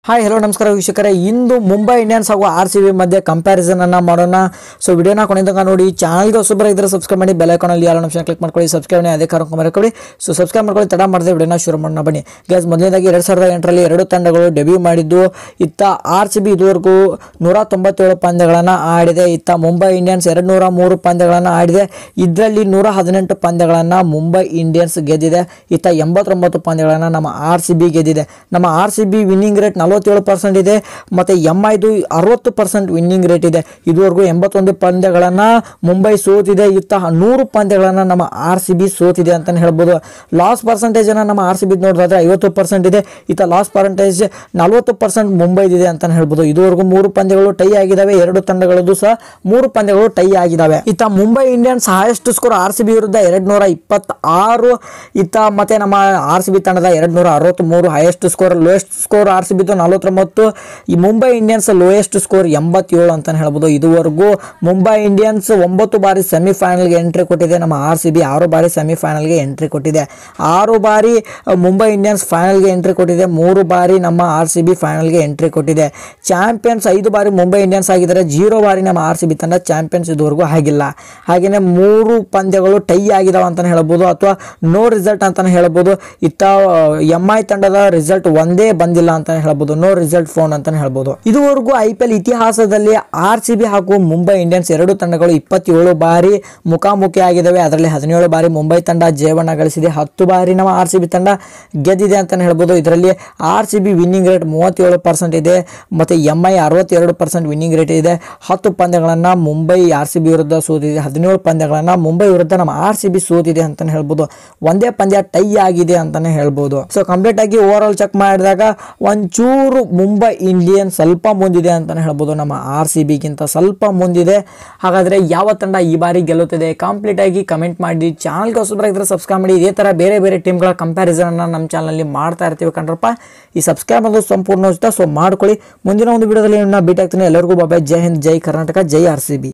hi hello ನಮಸ್ಕಾರ ವೀಕ್ಷಕರೇ ಇಂದು ಮುಂಬೈ ಇಂಡಿಯನ್ಸ್ ಹಾಗೂ ಆರ್ ಸಿ ಬಿ ಮಧ್ಯೆ ಕಂಪ್ಯಾರಿಸನ್ ಅನ್ನ ಮಾಡೋಣ ಸೊ ವಿಡಿಯೋನ ಕೊನೆತನಕ ನೋಡಿ ಚಾನಲ್ಗೆ ಹೊಸಬರ ಇದ್ರೆ ಸಬ್ಸ್ಕ್ರೈಬ್ ಮಾಡಿ ಬೆಲ್ ಐಕಾನಲ್ಲಿ ಯಾರು ಆಪ್ಷನ್ ಕ್ಲಿಕ್ ಮಾಡ್ಕೊಳ್ಳಿ ಸಬ್ಸ್ಕ್ರೈಬ್ ಅದೇ ಕಾರಣ ಮರ್ಕೊಳ್ಳಿ ಸೊ ಸಬ್ಸ್ಕ್ರೈಬ್ ಮಾಡ್ಕೊಳ್ಳಿ ತಡ ಮಾಡದೆ ವಿಡಿಯೋನ ಶುರು ಮಾಡೋಣ ಬನ್ನಿ ಗ್ಯಾಸ್ ಮೊದಲನೇದಾಗಿ ಎರಡು ಸಾವಿರದ ಎಂಟರಲ್ಲಿ ಎರಡು ತಂಡಗಳು ಡೆಬ್ಯೂ ಮಾಡಿದ್ದು ಇತ್ತ ಆರ್ ಸಿ ಬಿ ಇದುವರೆಗೂ ನೂರ ತೊಂಬತ್ತೇಳು ಪಂದ್ಯಗಳನ್ನು ಆಡಿದೆ ಇತ್ತ ಮುಂಬೈ ಇಂಡಿಯನ್ಸ್ ಎರಡು ನೂರ ಮೂರು ಪಂದ್ಯಗಳನ್ನು ಆಡಿದೆ ಇದರಲ್ಲಿ ನೂರ ಹದಿನೆಂಟು ಪಂದ್ಯಗಳನ್ನು ಮುಂಬೈ ಇಂಡಿಯನ್ಸ್ ಗೆದ್ದಿದೆ ಇತ್ತ ಎಂಬತ್ತೊಂಬತ್ತು ಪಂದ್ಯಗಳನ್ನು ನಮ್ಮ ಆರ್ ಸಿ ಬಿ ಗೆದ್ದಿದೆ ನಮ್ಮ R C B winning rate ನಲವತ್ತೇಳು ಪರ್ಸೆಂಟ್ ಇದೆ ಮತ್ತು ಎಮ್ ಐದು ಅರವತ್ತು ಪರ್ಸೆಂಟ್ ವಿನ್ನಿಂಗ್ ರೇಟ್ ಇದೆ ಇದುವರೆಗೂ ಎಂಬತ್ತೊಂದು ಪಂದ್ಯಗಳನ್ನು ಮುಂಬೈ ಸೋತಿದೆ ಇತ್ತ ನೂರು ಪಂದ್ಯಗಳನ್ನು ನಮ್ಮ ಆರ್ ಸಿ ಬಿ ಸೋತಿದೆ ಅಂತಲೇ ಹೇಳ್ಬೋದು ಲಾಸ್ ಪರ್ಸೆಂಟೇಜನ್ನು ನಮ್ಮ ಆರ್ ಸಿ ಬಿ ನೋಡೋದಾದ್ರೆ ಐವತ್ತು ಪರ್ಸೆಂಟ್ ಇದೆ ಇತ್ತ ಲಾಸ್ ಪರ್ಸೆಂಟೇಜ್ ನಲವತ್ತು ಪರ್ಸೆಂಟ್ ಮುಂಬೈದಿದೆ ಅಂತಲೇ ಹೇಳ್ಬೋದು ಇದುವರೆಗೂ ಮೂರು ಪಂದ್ಯಗಳು ಟೈ ಆಗಿದ್ದಾವೆ ಎರಡು ತಂಡಗಳದ್ದು ಸಹ ಮೂರು ಪಂದ್ಯಗಳು ಟೈ ಆಗಿದ್ದಾವೆ ಇತ್ತ Mumbai Indians highest score R C B ವಿರುದ್ಧ ಎರಡು ನೂರ ಇಪ್ಪತ್ತಾರು ಇತ್ತ ಮತ್ತೆ ನಮ್ಮ ಆರ್ ಸಿ ಬಿ ತಂಡದ ಎರಡು ನೂರ ಅರವತ್ತ್ಮೂರು highest score lowest score R C ಬಿದ್ದು ನಲವತ್ತೊಂಬತ್ತು ಈ ಮುಂಬೈ ಇಂಡಿಯನ್ಸ್ ಲೋಯೆಸ್ಟ್ ಸ್ಕೋರ್ ಎಂಬತ್ತೇಳು ಅಂತಲೇ ಹೇಳ್ಬೋದು ಇದುವರೆಗೂ ಮುಂಬೈ ಇಂಡಿಯನ್ಸ್ ಒಂಬತ್ತು ಬಾರಿ ಸೆಮಿಫೈನಲ್ಗೆ ಎಂಟ್ರಿ ಕೊಟ್ಟಿದೆ ನಮ್ಮ ಆರ್ ಸಿ ಬಿ ಆರು ಬಾರಿ ಸೆಮಿಫೈನಲ್ಗೆ ಎಂಟ್ರಿ ಕೊಟ್ಟಿದೆ ಆರು ಬಾರಿ ಅಹ್, ಮುಂಬೈ ಇಂಡಿಯನ್ಸ್ ಫೈನಲ್ಗೆ ಎಂಟ್ರಿ ಕೊಟ್ಟಿದೆ ಮೂರು ಬಾರಿ ನಮ್ಮ ಆರ್ ಸಿ ಬಿ ಫೈನಲ್ಗೆ ಎಂಟ್ರಿ ಕೊಟ್ಟಿದೆ ಚಾಂಪಿಯನ್ಸ್ ಐದು ಬಾರಿ ಮುಂಬೈ ಇಂಡಿಯನ್ಸ್ ಆಗಿದ್ದಾರೆ ಜೀರೋ ಬಾರಿ ನಮ್ಮ ಆರ್ ಸಿ ಬಿ ತಂಡ ಚಾಂಪಿಯನ್ಸ್ ಇದುವರೆಗೂ ಆಗಿಲ್ಲ ಹಾಗೆಯೇ ಮೂರು ಪಂದ್ಯಗಳು ಟೈ ಆಗಿದಾವೆ ಅಂತಲೇ ಹೇಳ್ಬೋದು ಅಥವಾ ನೋ ರಿಸಲ್ಟ್ ಅಂತಲೇ ಹೇಳ್ಬೋದು ಇತ್ತ ಎಮ್ ಐ ತಂಡದ ರಿಸಲ್ಟ್ ಒಂದೇ ಬಂದಿಲ್ಲ ಅಂತಲೇ ಹೇಳ್ಬೋದು ನೋ ರಿಸಲ್ಟ್ ಫೋನ್ ಅಂತಲೇ ಹೇಳ್ಬೋದು ಇದುವರೆಗೂ ಐ ಪಿ ಎಲ್ ಇತಿಹಾಸದಲ್ಲಿ ಆರ್ ಸಿ ಬಿ ಹಾಗೂ ಮುಂಬೈ ಇಂಡಿಯನ್ಸ್ ಎರಡು ತಂಡಗಳು ಇಪ್ಪತ್ತೇಳು ಬಾರಿ ಮುಖಾಮುಖಿ ಆಗಿದ್ದಾವೆ ಅದರಲ್ಲಿ ಹದಿನೇಳು ಬಾರಿ ಮುಂಬೈ ತಂಡ ಜಯವನ್ನ ಗಳಿಸಿದೆ ಹತ್ತು ಬಾರಿ ನಮ್ಮ ಆರ್ ಸಿ ಬಿ ತಂಡ ಗೆದ್ದಿದೆ ಅಂತಲೇ ಹೇಳ್ಬೋದು ಇದರಲ್ಲಿ R C B winning rate ಮೂವತ್ತೇಳು ಪರ್ಸೆಂಟ್ ಇದೆ ಮತ್ತು ಎಮ್ ಐ ಅರವತ್ತೆರಡು ಪರ್ಸೆಂಟ್ ವಿನ್ನಿಂಗ್ ರೇಟ್ ಇದೆ ಹತ್ತು ಪಂದ್ಯಗಳನ್ನು ಮುಂಬೈ ಆರ್ ಸಿ ಬಿ ವಿರುದ್ಧ ಸೋತಿದೆ ಹದಿನೇಳು ಪಂದ್ಯಗಳನ್ನು ಮುಂಬೈ ವಿರುದ್ಧ ನಮ್ಮ ಆರ್ ಸಿ ಬಿ ಸೋತಿದೆ ಅಂತಲೇ ಹೇಳ್ಬೋದು ಒಂದೇ ಪಂದ್ಯ ಟೈ ಆಗಿದೆ ಅಂತಲೇ ಹೇಳ್ಬೋದು ಸೊ ಕಂಪ್ಲೀಟ್ ಆಗಿ ಓವರ್ ಆಲ್ ಚೆಕ್ ಮಾಡಿದಾಗ ಒಂಚೂರು ಮುಂಬೈ ಇಂಡಿಯನ್ ಸ್ವಲ್ಪ ಮುಂದಿದೆ ಅಂತಲೇ ಹೇಳ್ಬೋದು ನಮ್ಮ ಆರ್ ಸಿ ಬಿಗಿಂತ ಸ್ವಲ್ಪ ಮುಂದಿದೆ ಹಾಗಾದರೆ ಯಾವ ತಂಡ ಈ ಬಾರಿ ಗೆಲ್ಲುತ್ತದೆ ಕಂಪ್ಲೀಟ್ ಆಗಿ ಕಮೆಂಟ್ ಮಾಡಿ ಚಾನಲ್ಗೆ ಹೊಸಬರಾಗಿದ್ದರೆ ಸಬ್ಸ್ಕ್ರೈಬ್ ಮಾಡಿ ಇದೇ ಥರ ಬೇರೆ ಬೇರೆ ಟೀಮ್ಗಳ ಕಂಪ್ಯಾರಿಸನ್ ನಮ್ಮ ಚಾನಲಲ್ಲಿ ಮಾಡ್ತಾ ಇರ್ತೀವಿ ಕಣ್ರಪ್ಪ ಈ ಸಬ್ಸ್ಕ್ರೈಬ್ ಮಾಡೋದು ಸಂಪೂರ್ಣ ಉಚಿತ ಸೊ ಮಾಡ್ಕೊಳ್ಳಿ ಮುಂದಿನ ಒಂದು ವಿಡಿಯೋದಲ್ಲಿ ನಾನು ಭೇಟಿ ಆಗ್ತೀನಿ ಎಲ್ಲರಿಗೂ ಬಾಬಾ ಜೈ ಹಿಂದ್ ಜೈ ಕರ್ನಾಟಕ ಜೈ ಆರ್ ಸಿ ಬಿ